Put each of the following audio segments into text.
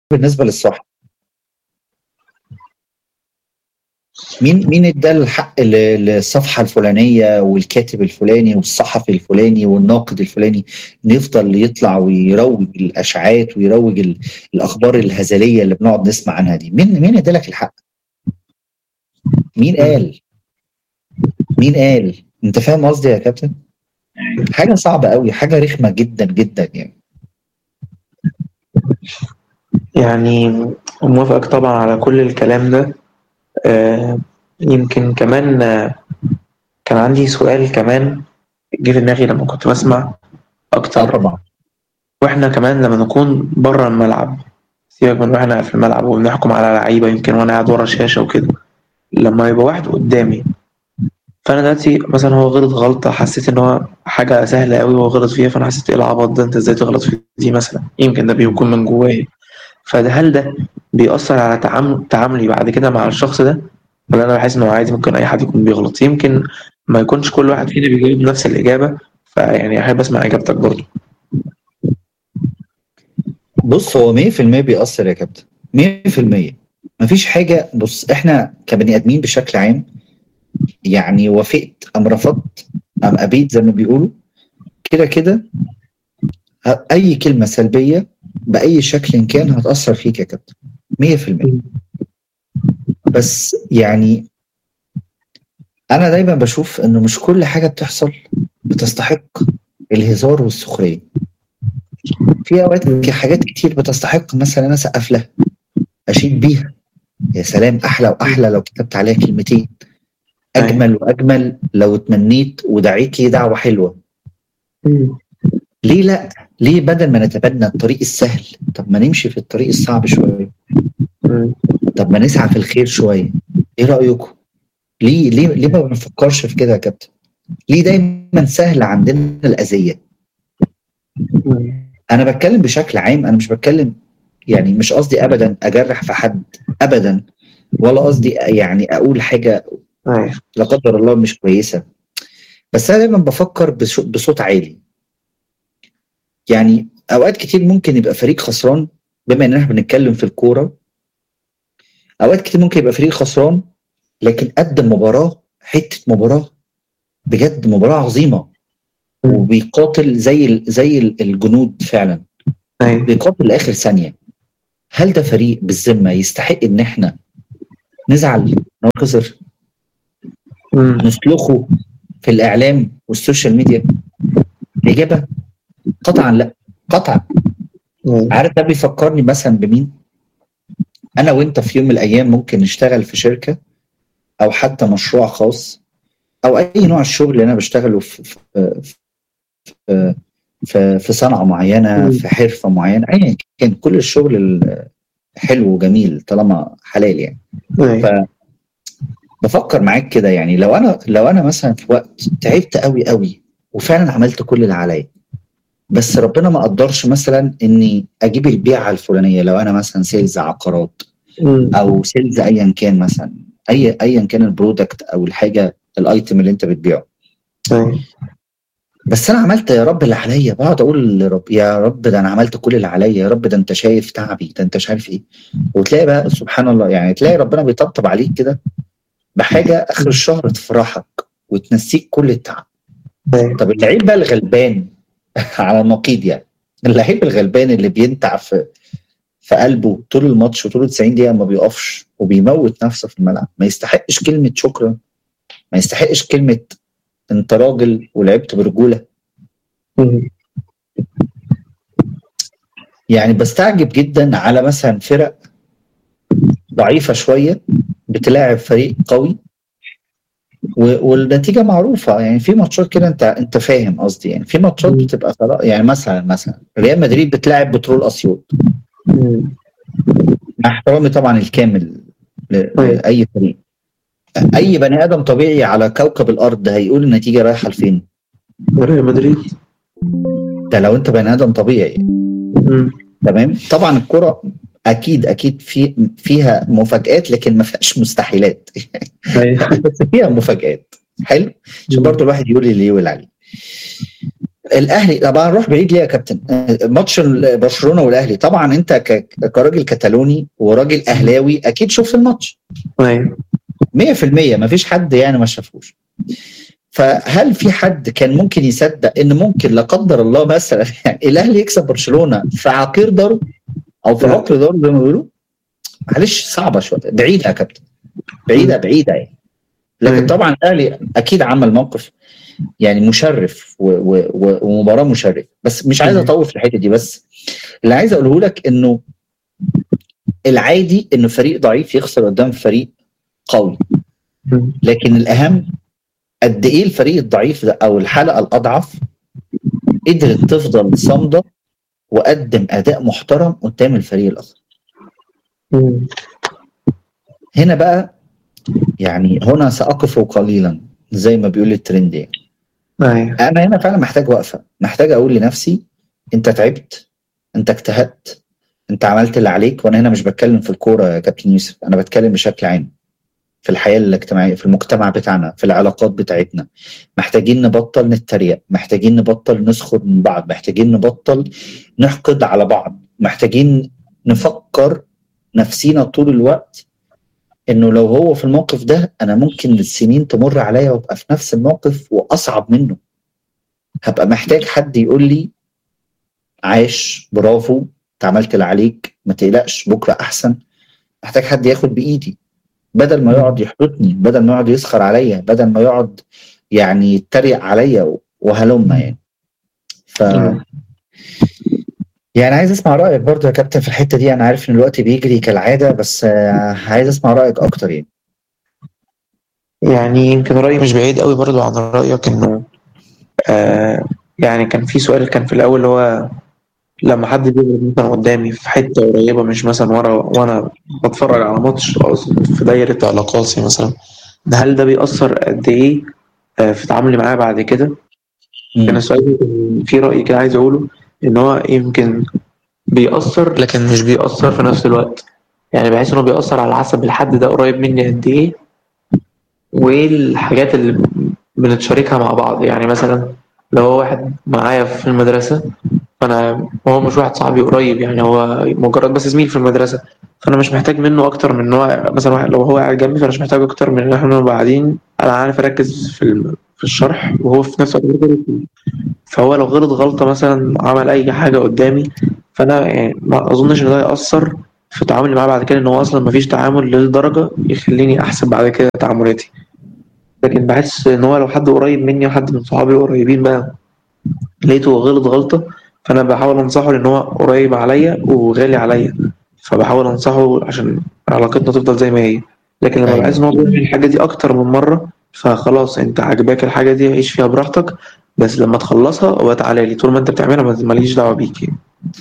بالنسبه للصح مين مين ادى الحق ل- للصفحه الفلانيه والكاتب الفلاني والصحفي الفلاني والناقد الفلاني انه يفضل يطلع ويروج الاشاعات ويروج ال- الاخبار الهزليه اللي بنقعد نسمع عنها دي مين مين ادى لك الحق مين قال مين قال انت فاهم قصدي يا كابتن حاجه صعبه قوي حاجه رخمه جدا جدا يعني يعني موافقك طبعا على كل الكلام ده آه، يمكن كمان آه، كان عندي سؤال كمان جه في دماغي لما كنت بسمع اه اكتر طبعا واحنا كمان لما نكون بره الملعب سيبك من واحنا في الملعب وبنحكم على لعيبه يمكن وانا قاعد ورا شاشه وكده لما يبقى واحد قدامي فانا دلوقتي مثلا هو غلط غلطه حسيت ان هو حاجه سهله قوي وهو غلط فيها فانا حسيت ايه العبط ده انت ازاي تغلط في دي مثلا يمكن ده بيكون من جوايا فده هل ده بيأثر على تعامل تعاملي بعد كده مع الشخص ده ولا انا بحس انه عادي ممكن اي حد يكون بيغلط يمكن ما يكونش كل واحد فينا بيجاوب نفس الاجابه فيعني احب اسمع اجابتك برضو بص هو 100% بيأثر يا كابتن 100% مفيش حاجة بص احنا كبني ادمين بشكل عام يعني وافقت ام رفضت ام ابيت زي ما بيقولوا كده كده ه- اي كلمة سلبية بأي شكل كان هتأثر فيك يا كابتن 100% بس يعني انا دايما بشوف انه مش كل حاجة بتحصل بتستحق الهزار والسخرية في اوقات حاجات كتير بتستحق مثلا انا اسقف لها اشيد بيها يا سلام احلى واحلى لو كتبت عليها كلمتين اجمل واجمل لو اتمنيت ودعيتي دعوه حلوه ليه لا ليه بدل ما نتبنى الطريق السهل طب ما نمشي في الطريق الصعب شويه طب ما نسعى في الخير شويه ايه رايكم ليه ليه ليه ما بنفكرش في كده يا كابتن ليه دايما سهل عندنا الاذيه انا بتكلم بشكل عام انا مش بتكلم يعني مش قصدي ابدا اجرح في حد ابدا ولا قصدي يعني اقول حاجه أيوة. لا قدر الله مش كويسه بس انا دايما بفكر بصو- بصوت عالي يعني اوقات كتير ممكن يبقى فريق خسران بما ان احنا بنتكلم في الكوره اوقات كتير ممكن يبقى فريق خسران لكن قدم مباراه حته مباراه بجد مباراه عظيمه وبيقاتل زي ال- زي ال- الجنود فعلا أيوة. بيقاتل لاخر ثانيه هل ده فريق بالذمه يستحق ان احنا نزعل ان هو خسر مم. نسلخه في الاعلام والسوشيال ميديا الاجابه قطعا لا قطعا أيوة. عارف ده بيفكرني مثلا بمين انا وانت في يوم من الايام ممكن نشتغل في شركه او حتى مشروع خاص او اي نوع الشغل اللي انا بشتغله في في في, في, في صنعه معينه مم. في حرفه معينه ايا كان كل الشغل ال- حلو وجميل طالما حلال يعني أيوة. بفكر معاك كده يعني لو انا لو انا مثلا في وقت تعبت قوي قوي وفعلا عملت كل اللي عليا بس ربنا ما قدرش مثلا اني اجيب البيعه الفلانيه لو انا مثلا سيلز عقارات مم. او سيلز ايا كان مثلا اي ايا كان البرودكت او الحاجه الايتم اللي انت بتبيعه أيوة. بس انا عملت يا رب اللي عليا بقعد اقول لرب يا رب ده انا عملت كل اللي عليا يا رب ده انت شايف تعبي ده انت مش عارف ايه وتلاقي بقى سبحان الله يعني تلاقي ربنا بيطبطب عليك كده بحاجه اخر الشهر تفرحك وتنسيك كل التعب أيوة. طب اللعيب بقى الغلبان على النقيض يعني اللعيب الغلبان اللي بينتع في في قلبه طول الماتش وطول 90 دقيقه ما بيقفش وبيموت نفسه في الملعب ما يستحقش كلمه شكرا ما يستحقش كلمه انت راجل ولعبت برجوله مم. يعني بستعجب جدا على مثلا فرق ضعيفه شويه بتلاعب فريق قوي و- والنتيجه معروفه يعني في ماتشات كده انت انت فاهم قصدي يعني في ماتشات مم. بتبقى خلاص يعني مثلا مثلا ريال مدريد بتلاعب بترول اسيوط مم. مع احترامي طبعا الكامل ل- أيوة. لاي فريق اي بني ادم طبيعي على كوكب الارض هيقول النتيجه رايحه لفين ريال مدريد ده لو انت بني ادم طبيعي مم. تمام طبعا الكره اكيد اكيد في فيها مفاجآت لكن ما فيهاش مستحيلات أيوة. بس فيها مفاجآت حلو عشان برضه الواحد يقول اللي يقول عليه الاهلي طبعا نروح بعيد ليه يا كابتن آه، ماتش ال- برشلونه والاهلي طبعا انت ك- كراجل كتالوني وراجل اهلاوي اكيد شفت الماتش ايوه 100% ما فيش حد يعني ما شافوش فهل في حد كان ممكن يصدق ان ممكن لا قدر الله مثلا يعني الاهلي يكسب برشلونه في عقير داره او في لا. عقر داره زي ما بيقولوا معلش صعبه شويه بعيده يا كابتن بعيده بعيده يعني لكن أيوة. طبعا الاهلي اكيد عمل موقف يعني مشرف و- و- و- ومباراه مشرف بس مش عايز مم. اطول في الحته دي بس اللي عايز اقوله لك انه العادي انه فريق ضعيف يخسر قدام فريق قوي مم. لكن الاهم قد ايه الفريق الضعيف ده او الحلقه الاضعف قدرت تفضل صامده وقدم اداء محترم قدام الفريق الاخر مم. هنا بقى يعني هنا ساقف قليلا زي ما بيقول الترند يعني ايوه انا هنا فعلا محتاج وقفه محتاج اقول لنفسي انت تعبت انت اجتهدت انت عملت اللي عليك وانا هنا مش بتكلم في الكوره يا كابتن يوسف انا بتكلم بشكل عام في الحياه الاجتماعيه في المجتمع بتاعنا في العلاقات بتاعتنا محتاجين نبطل نتريق محتاجين نبطل نسخر من بعض محتاجين نبطل نحقد على بعض محتاجين نفكر نفسينا طول الوقت انه لو هو في الموقف ده انا ممكن السنين تمر عليا وابقى في نفس الموقف واصعب منه هبقى محتاج حد يقول لي عاش برافو انت عملت اللي عليك ما تقلقش بكره احسن محتاج حد ياخد بايدي بدل ما يقعد يحبطني بدل ما يقعد يسخر عليا بدل ما يقعد يعني يتريق عليا وهلم يعني ف مم. يعني عايز اسمع رايك برضه يا كابتن في الحته دي انا عارف ان الوقت بيجري كالعاده بس آه، عايز اسمع رايك اكتر يعني يعني يمكن رأيي مش بعيد قوي برضو عن رأيك انه آه يعني كان في سؤال كان في الاول اللي هو لما حد بيضرب مثلا قدامي في حتة قريبة مش مثلا ورا وانا بتفرج على ماتش أقصد في دايرة علاقاتي مثلا ده هل ده بيأثر قد ايه آه في تعاملي معاه بعد كده كان مم. السؤال كان في رأي كده عايز اقوله ان هو يمكن بيأثر لكن مش بيأثر في نفس الوقت يعني بحس انه بيأثر على حسب الحد ده قريب مني قد ايه وايه الحاجات اللي بنتشاركها مع بعض يعني مثلا لو هو واحد معايا في المدرسة فأنا هو مش واحد صاحبي قريب يعني هو مجرد بس زميل في المدرسة فأنا مش محتاج منه أكتر من إن هو مثلا واحد لو هو قاعد جنبي فأنا مش محتاج أكتر من إن إحنا نبقى قاعدين أنا عارف أركز في الم- في الشرح وهو في نفس الوقت بيركز فيه. فهو لو غلط غلطة مثلا عمل أي حاجة قدامي فأنا يعني ما أظنش إن ده يأثر في تعاملي معاه بعد كده إن هو أصلا مفيش تعامل للدرجة يخليني أحسن بعد كده تعاملاتي لكن بحس ان هو لو حد قريب مني وحد من صحابي قريبين بقى لقيته غلط غلطة فانا بحاول انصحه لان هو قريب عليا وغالي عليا فبحاول انصحه عشان علاقتنا تفضل زي ما هي لكن لما أيوة. بحس ان هو بيعمل الحاجة دي اكتر من مرة فخلاص انت عاجباك الحاجة دي عيش فيها براحتك بس لما تخلصها ابقى تعالى لي طول ما انت بتعملها ما- ماليش دعوة بيك يعني.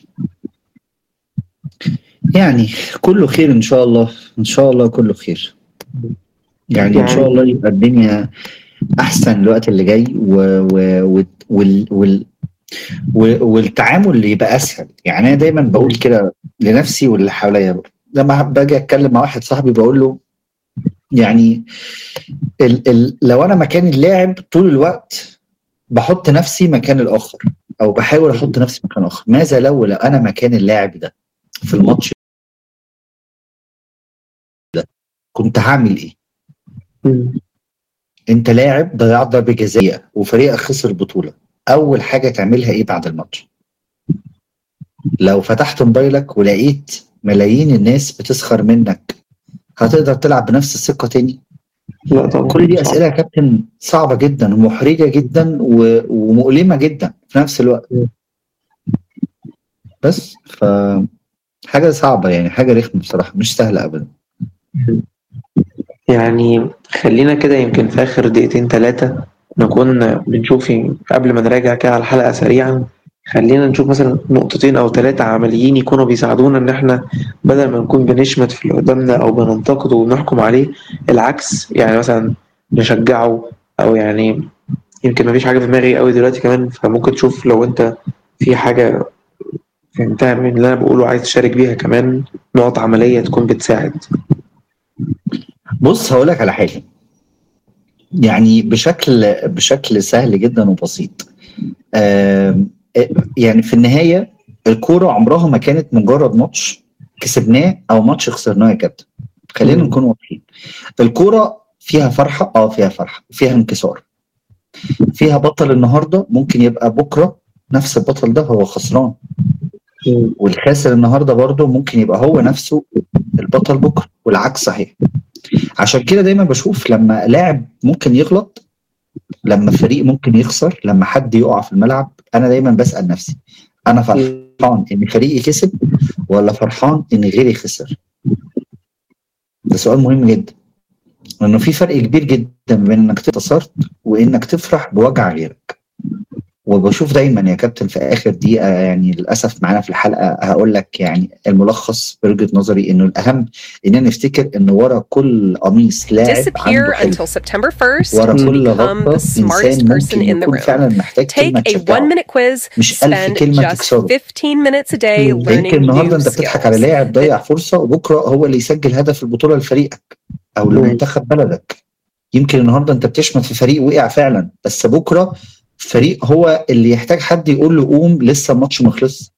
يعني كله خير ان شاء الله ان شاء الله كله خير يعني ان شاء الله يبقى الدنيا احسن الوقت اللي جاي و... و... و... وال... وال... و- والتعامل اللي يبقى اسهل يعني انا دايما بقول كده لنفسي واللي حواليا لما باجي اتكلم مع واحد صاحبي بقول له يعني ال... ال... لو انا مكان اللاعب طول الوقت بحط نفسي مكان الاخر او بحاول احط نفسي مكان الاخر ماذا لو لو انا مكان اللاعب ده في الماتش ده كنت هعمل ايه مم. انت لاعب ضيعت ضربه جزائيه وفريقك خسر البطوله اول حاجه تعملها ايه بعد الماتش لو فتحت موبايلك ولقيت ملايين الناس بتسخر منك هتقدر تلعب بنفس الثقه تاني لا طبعا كل دي صعب. اسئله يا كابتن صعبه جدا ومحرجه جدا و- ومؤلمه جدا في نفس الوقت م. بس ف حاجه صعبه يعني حاجه رخمه بصراحه مش سهله ابدا يعني خلينا كده يمكن في آخر دقيقتين ثلاثة نكون بنشوف قبل ما نراجع كده على الحلقة سريعا خلينا نشوف مثلا نقطتين أو ثلاثة عمليين يكونوا بيساعدونا إن إحنا بدل ما نكون بنشمت في اللي قدامنا أو بننتقده ونحكم عليه العكس يعني مثلا نشجعه أو يعني يمكن مفيش حاجة في دماغي قوي دلوقتي كمان فممكن تشوف لو أنت في حاجة فهمتها من اللي أنا بقوله عايز تشارك بيها كمان نقط عملية تكون بتساعد بص هقول لك على حاجه يعني بشكل بشكل سهل جدا وبسيط آم، آه، يعني في النهايه الكوره عمرها ما كانت مجرد ماتش كسبناه او ماتش خسرناه يا كابتن خلينا مم. نكون واضحين الكوره فيها فرحه اه فيها فرحه فيها انكسار فيها بطل النهارده ممكن يبقى بكره نفس البطل ده هو خسران مم. والخاسر النهارده برضه ممكن يبقى هو نفسه البطل بكره والعكس صحيح عشان كده دايما بشوف لما لاعب ممكن يغلط لما فريق ممكن يخسر لما حد يقع في الملعب انا دايما بسال نفسي انا فرحان ان فريقي كسب ولا فرحان ان غيري خسر ده سؤال مهم جدا لانه في فرق كبير جدا بين انك تنتصرت وانك تفرح بوجع غيرك وبشوف دايما يا كابتن في اخر دقيقه يعني للاسف معانا في الحلقه هقول لك يعني الملخص بوجهه نظري انه الاهم اننا نفتكر ان ورا كل قميص لاعب عنده Disappear حلم until September 1st ورا to كل become غلطه the smartest انسان person ممكن in the يكون room. فعلا محتاج كلمه Take a one تشجعه minute quiz, مش ألف spend كلمة just تكسره. 15 minutes a day مم. learning يمكن النهارده new انت بتضحك على skills. لاعب ضيع فرصه وبكره هو اللي يسجل هدف البطوله لفريقك او مم. لمنتخب بلدك يمكن النهارده انت بتشمت في فريق وقع فعلا بس بكره فريق هو اللي يحتاج حد يقول له قوم لسه الماتش ما خلص